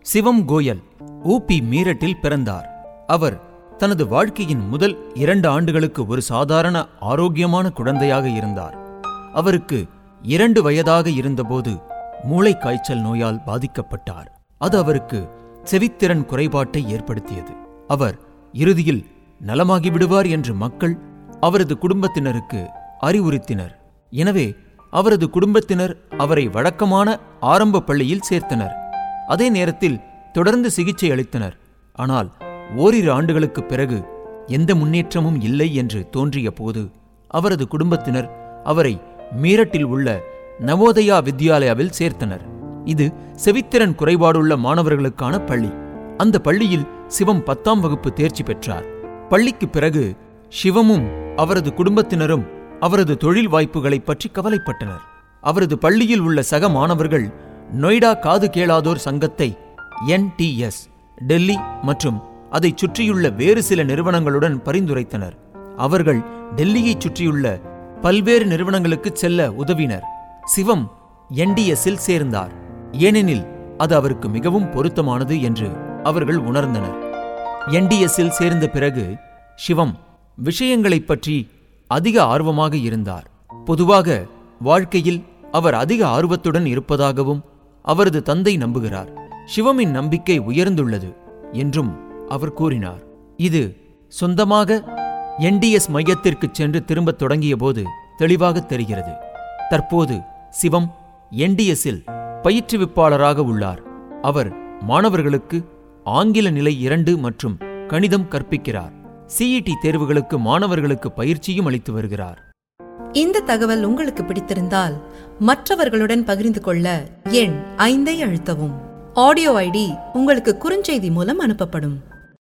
சிவம் Goyal UP மீரட்டில் பிறந்தார் அவர் தனது வாழ்க்கையின் முதல் இரண்டு ஆண்டுகளுக்கு ஒரு சாதாரண ஆரோக்கியமான குழந்தையாக இருந்தார் அவருக்கு இரண்டு வயதாக இருந்தபோது மூளைக் காய்ச்சல் நோயால் பாதிக்கப்பட்டார் அது அவருக்கு செவித்திறன் குறைபாட்டை ஏற்படுத்தியது அவர் இறுதியில் நலமாகி விடுவார் என்று மக்கள் அவரது குடும்பத்தினருக்கு அறிவுறுத்தினர் எனவே அவரது குடும்பத்தினர் அவரை வழக்கமான ஆரம்ப பள்ளியில் சேர்த்தனர் அதே நேரத்தில் தொடர்ந்து சிகிச்சை அளித்தனர் ஆனால் ஓரிரு ஆண்டுகளுக்குப் பிறகு எந்த முன்னேற்றமும் இல்லை என்று தோன்றிய போது அவரது குடும்பத்தினர் அவரை மீரட்டில் உள்ள நவோதயா வித்யாலயாவில் சேர்த்தனர் இது செவித்திறன் குறைபாடுள்ள மாணவர்களுக்கான பள்ளி அந்த பள்ளியில் சிவம் பத்தாம் வகுப்பு தேர்ச்சி பெற்றார் பள்ளிக்குப் பிறகு சிவமும் அவரது குடும்பத்தினரும் அவரது தொழில் வாய்ப்புகளைப் பற்றி கவலைப்பட்டனர் அவரது பள்ளியில் உள்ள சக மாணவர்கள் நொய்டா காது கேளாதோர் சங்கத்தை என்டிஎஸ் டெல்லி மற்றும் அதைச் சுற்றியுள்ள வேறு சில நிறுவனங்களுடன் பரிந்துரைத்தனர் அவர்கள் டெல்லியைச் சுற்றியுள்ள பல்வேறு நிறுவனங்களுக்குச் செல்ல உதவினர் சிவம் என்டிஎஸ்ஸில் சேர்ந்தார் ஏனெனில் அது அவருக்கு மிகவும் பொருத்தமானது என்று அவர்கள் உணர்ந்தனர் என்டிஎஸ்ஸில் சேர்ந்த பிறகு சிவம் விஷயங்களைப் பற்றி அதிக ஆர்வமாக இருந்தார் பொதுவாக வாழ்க்கையில் அவர் அதிக ஆர்வத்துடன் இருப்பதாகவும் அவரது தந்தை நம்புகிறார் சிவமின் நம்பிக்கை உயர்ந்துள்ளது என்றும் அவர் கூறினார் இது சொந்தமாக என்டிஎஸ் மையத்திற்குச் சென்று திரும்பத் தொடங்கியபோது தெளிவாக தெரிகிறது தற்போது சிவம் என்டிஎஸ்ஸில் பயிற்றுவிப்பாளராக உள்ளார் அவர் மாணவர்களுக்கு ஆங்கில நிலை இரண்டு மற்றும் கணிதம் கற்பிக்கிறார் சிஇடி தேர்வுகளுக்கு மாணவர்களுக்கு பயிற்சியும் அளித்து வருகிறார் இந்த தகவல் உங்களுக்கு பிடித்திருந்தால் மற்றவர்களுடன் பகிர்ந்து கொள்ள எண் ஐந்தை அழுத்தவும் ஆடியோ ஐடி உங்களுக்கு குறுஞ்செய்தி மூலம் அனுப்பப்படும்